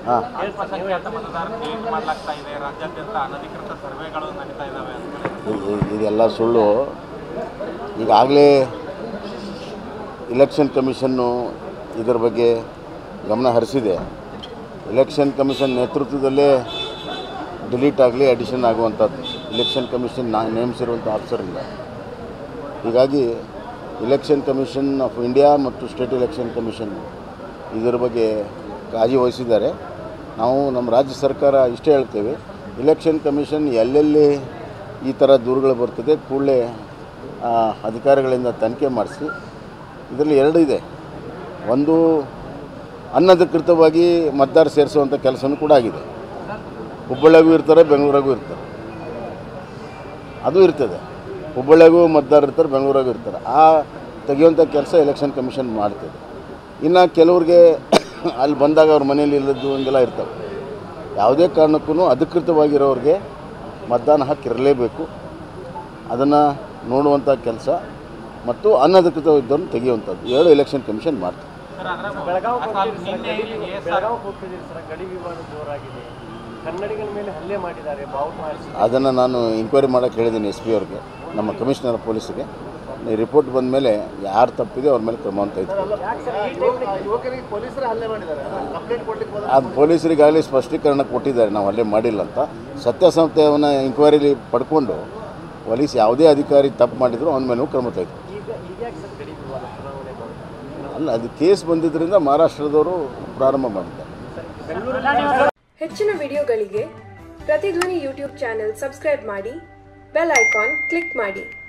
ಹಾಂ ಅಲ್ಪಸಂಖ್ಯಾತ ಮತದಾರ ಡಿಲೀಟ್ ಮಾಡಲಾಗ್ತಾ ಇದೆ ರಾಜ್ಯಾದ್ಯಂತ ಅನಧಿಕೃತ ಸರ್ವೆಗಳು ನಡೀತಾ ಇದ್ದಾವೆ ಅಂತ ಇದೆಲ್ಲ ಸುಳ್ಳು ಈಗಾಗಲೇ ಇಲೆಕ್ಷನ್ ಕಮಿಷನ್ನು ಇದರ ಬಗ್ಗೆ ಗಮನ ಹರಿಸಿದೆ ಇಲೆಕ್ಷನ್ ಕಮಿಷನ್ ನೇತೃತ್ವದಲ್ಲೇ ಡಿಲೀಟ್ ಆಗಲಿ ಅಡಿಷನ್ ಆಗುವಂಥದ್ದು ಇಲೆಕ್ಷನ್ ಕಮಿಷನ್ ನಾ ನೇಮಿಸಿರುವಂಥ ಆಫೀಸರ್ ಇಲ್ಲ ಹೀಗಾಗಿ ಇಲೆಕ್ಷನ್ ಕಮಿಷನ್ ಆಫ್ ಇಂಡಿಯಾ ಮತ್ತು ಸ್ಟೇಟ್ ಇಲೆಕ್ಷನ್ ಕಮಿಷನ್ ಇದರ ಬಗ್ಗೆ ಕಾಳಜಿ ವಹಿಸಿದ್ದಾರೆ ನಾವು ನಮ್ಮ ರಾಜ್ಯ ಸರ್ಕಾರ ಇಷ್ಟೇ ಹೇಳ್ತೇವೆ ಇಲೆಕ್ಷನ್ ಕಮಿಷನ್ ಎಲ್ಲೆಲ್ಲಿ ಈ ಥರ ದೂರುಗಳು ಬರ್ತದೆ ಕೂಡಲೇ ಅಧಿಕಾರಿಗಳಿಂದ ತನಿಖೆ ಮಾಡಿಸಿ ಇದರಲ್ಲಿ ಎರಡು ಇದೆ ಒಂದು ಅನಧಿಕೃತವಾಗಿ ಮತದಾರ ಸೇರಿಸುವಂಥ ಕೆಲಸನೂ ಕೂಡ ಆಗಿದೆ ಹುಬ್ಬಳ್ಳಿಯಾಗೂ ಇರ್ತಾರೆ ಬೆಂಗಳೂರಾಗೂ ಇರ್ತಾರೆ ಅದು ಇರ್ತದೆ ಹುಬ್ಬಳ್ಳಿಯಾಗೂ ಮತದಾರರು ಇರ್ತಾರೆ ಬೆಂಗಳೂರಾಗೂ ಇರ್ತಾರೆ ಆ ತೆಗೆಯುವಂಥ ಕೆಲಸ ಎಲೆಕ್ಷನ್ ಕಮಿಷನ್ ಮಾಡ್ತದೆ ಇನ್ನು ಕೆಲವ್ರಿಗೆ ಅಲ್ಲಿ ಬಂದಾಗ ಅವ್ರ ಮನೇಲಿ ಇಲ್ಲದ್ದು ಹಂಗೆಲ್ಲ ಇರ್ತವೆ ಯಾವುದೇ ಕಾರಣಕ್ಕೂ ಅಧಿಕೃತವಾಗಿರೋರಿಗೆ ಮತದಾನ ಹಕ್ಕಿರಲೇಬೇಕು ಅದನ್ನು ನೋಡುವಂಥ ಕೆಲಸ ಮತ್ತು ಅನಧಿಕೃತವಿದ್ದವ್ರನ್ನ ತೆಗೆಯುವಂಥದ್ದು ಎರಡು ಎಲೆಕ್ಷನ್ ಕಮಿಷನ್ ಮಾಡ್ತಾರೆ ಸರ್ ಅದರ ನಿನ್ನೆ ಎಸ್ ಆರ್ ಬೆಳಗಾವಿ ಹೋಗ್ತಿದ್ದೀರಿ ಸರ್ ಗಡಿ ವಿವಾದ ಜೋರಾಗಿದೆ ಕನ್ನಡಿಗರ ಮೇಲೆ ಹಲ್ಲೆ ಮಾಡಿದ್ದಾರೆ ಬಾವುಟ ಹಾರಿಸಿ ಅದನ್ನು ನಾನು ಎಂಕ್ವೈರಿ ಮಾಡೋಕ್ಕೆ ಹೇಳಿದ್ದೀನಿ ಎಸ್ ಪಿ ಅವ್ರಿಗೆ ನಮ್ಮ ಕಮಿಷನರ್ ಪೊಲೀಸಿಗೆ ಈ ರಿಪೋರ್ಟ್ ಬಂದ ಮೇಲೆ ಯಾರು ತಪ್ಪಿದೆ ಅವ್ರ ಮೇಲೆ ಕ್ರಮ ಅಂತ ಇತ್ತು ಯುವಕರಿಗೆ ಪೊಲೀಸರು ಹಲ್ಲೆ ಮಾಡಿದ್ದಾರೆ ಕಂಪ್ಲೇಂಟ್ ಕೊಡ್ಲಿಕ್ಕೆ ಹೋದ ಅದು ಪೊಲೀಸರಿಗಾಗಲೇ ಸ್ಪಷ್ಟೀಕರಣ ಕೊಟ್ಟಿದ್ದಾರೆ ನಾವು ಅಲ್ಲೇ ಮಾಡಿಲ್ಲ ಅಂತ ಸತ್ಯಾಸತ್ಯವನ್ನು ಎಂಕ್ವೈರಿಲಿ ಪಡ್ಕೊಂಡು ಪೊಲೀಸ್ ಯಾವುದೇ ಅಧಿಕಾರಿ ತಪ್ಪು ಮಾಡಿದ್ರು ಅವನ ಮೇಲೂ ಕ್ರಮ ತೆಗೆದು ಈಗ ಈಗ ಯಾಕೆ ಸರ್ ಗಡಿ ವಿವಾದ ಚುನಾವಣೆ ಬರುತ್ತೆ ಅಲ್ಲ ಅದು ಕೇಸ್ ಬಂದಿದ್ದರಿಂದ ಮಹಾರಾಷ್ಟ್ರದವರು ಪ್ರಾರಂಭ ಮಾಡಿದ್ದಾರೆ ಹೆಚ್ಚಿನ ವಿಡಿಯೋಗಳಿಗೆ ಪ್ರತಿಧ್ವನಿ ಯೂಟ್ಯೂಬ್ ಚಾನೆಲ್ ಸಬ್ಸ್ಕ್ರೈಬ್ ಮಾಡಿ ಬೆಲ್ ಐಕಾನ್ ಕ್ಲಿಕ್ ಮಾಡಿ